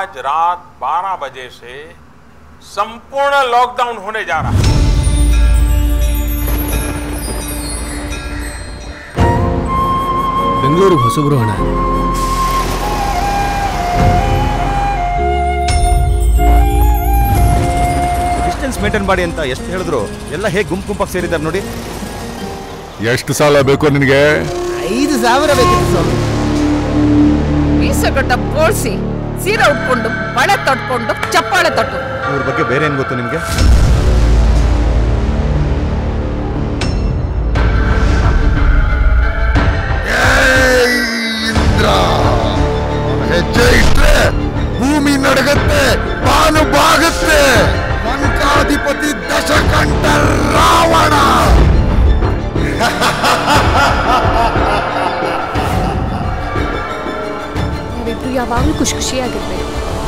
आज रात 12 बजे से संपूर्ण लॉकडाउन होने जा रहा है ಬೆಂಗಳೂರಿಗೆ ಹೊಸಬ್ರು ಅಣ್ಣ ಡಿಸ್ಟೆನ್ಸ್ ಮೇಂಟೈನ್ ಮಾಡಿ ಅಂತ ಎಷ್ಟು ಹೇಳಿದ್ರು ಎಲ್ಲ ಹೇಗೆ ಗುಂಪು ಗುಂಪಾಗಿ ಸೇರಿದ್ದಾರೆ ನೋಡಿ ಎಷ್ಟು ಸಾಲ ಬೇಕು ನಿನಗೆ ಐದು ಸಾವಿರ ಬೇಕಿತ್ತು ಸ್ವಾಮಿ ಮೀಸಗಡ್ಡ ಬೋಳ್ಸಿ ಸೀರೆ ಉಟ್ಕೊಂಡು ಬಳೆ ತೊಟ್ಕೊಂಡು ಚಪ್ಪಾಳೆ ತಟ್ಟು ಇವ್ರ ಬಗ್ಗೆ ಬೇರೆ ಏನು ಗೊತ್ತು ನಿಮಗೆ ಇಂದ್ರ ಹೆಜ್ಜೆ ಇಟ್ರೆ ಭೂಮಿ ನಡಗತ್ತೆ ಬಾನು ಬಾಗುತ್ತೆ ಲಂಕಾಧಿಪತಿ ದಶಕಂಠ ರಾವಣ ನಾವಿಬ್ರು ಯಾವಾಗಲೂ ಖುಷಿ ಖುಷಿಯಾಗಿರ್ಬೇಕು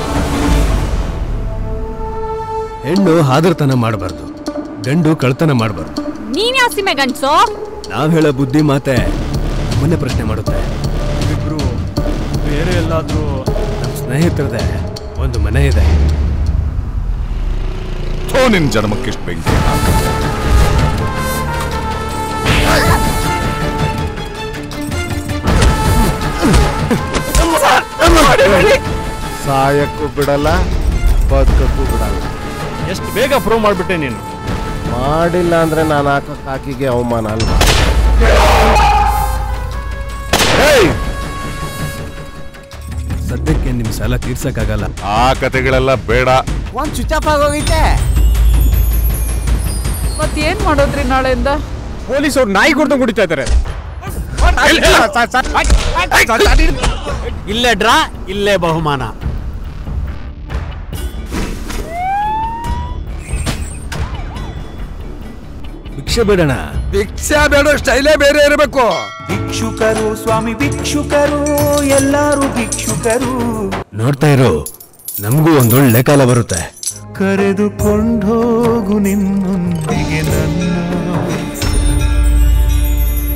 ಹೆಣ್ಣು ಹಾದರ್ತನ ಮಾಡಬಾರ್ದು ಗಂಡು ಕಳ್ತನ ಮಾಡಬಾರ್ದು ನೀನ್ ಯಾವ ಸೀಮೆ ಗಂಡ್ಸೋ ನಾವ್ ಹೇಳೋ ಬುದ್ಧಿ ಮಾತೆ ಮೊನ್ನೆ ಪ್ರಶ್ನೆ ಮಾಡುತ್ತೆ ಇಬ್ರು ಬೇರೆ ಎಲ್ಲಾದ್ರೂ ನಮ್ಮ ಸ್ನೇಹಿತರದೆ ಒಂದು ಮನೆ ಇದೆ ಥೋ ನಿನ್ ಜನ್ಮಕ್ಕಿಷ್ಟು ಬೆಂಕಿ ಸಾಯಕ್ಕೂ ಬಿಡಲ್ಲ ಬದುಕಕ್ಕೂ ಬಿಡಲ್ಲ ಎಷ್ಟು ಬೇಗ ಪ್ರೂವ್ ಮಾಡ್ಬಿಟ್ಟೆ ನೀನು ಮಾಡಿಲ್ಲ ಅಂದ್ರೆ ನಾನು ಹಾಕೋ ಕಾಕಿಗೆ ಅವಮಾನ ಅಲ್ವಾ ಸದ್ಯಕ್ಕೆ ನಿಮ್ ಸಾಲ ತೀರ್ಸಕ್ಕಾಗಲ್ಲ ಆ ಕತೆಗಳೆಲ್ಲ ಬೇಡ ಒಂದ್ ಸ್ವಿಚ್ ಆಫ್ ಆಗೋಗೈತೆ ಮತ್ತೇನ್ ಮಾಡೋದ್ರಿ ನಾಳೆಯಿಂದ ಪೊಲೀಸ್ ಅವ್ರು ನಾಯಿ ಕೊಡ್ದು ಕುಡಿತಾ ಇದ್ದಾರೆ ಇಲ್ಲೇ ಡ್ರಾ ಇಲ್ಲೇ ಬಹುಮಾನ ಭಿಕ್ಷೆ ಬೇಡಣ ಭಿಕ್ಷಾ ಬೇಡ ಸ್ಟೈಲೇ ಬೇರೆ ಇರಬೇಕು ಭಿಕ್ಷುಕರು ಸ್ವಾಮಿ ಭಿಕ್ಷುಕರು ಎಲ್ಲರೂ ಭಿಕ್ಷುಕರು ನೋಡ್ತಾ ಇರೋ ನಮಗೂ ಒಂದೊಳ್ಳೆ ಕಾಲ ಬರುತ್ತೆ ಕರೆದುಕೊಂಡೋಗು ನಿಮ್ಮೊಂದಿಗೆ ನನ್ನ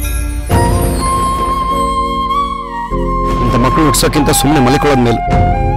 ಇಂಥ ಮಕ್ಕಳು ಹುಟ್ಸೋಕ್ಕಿಂತ ಸುಮ್ಮನೆ ಮಲಿಕೊಳ್ಳೋದ್ ಮೇಲೆ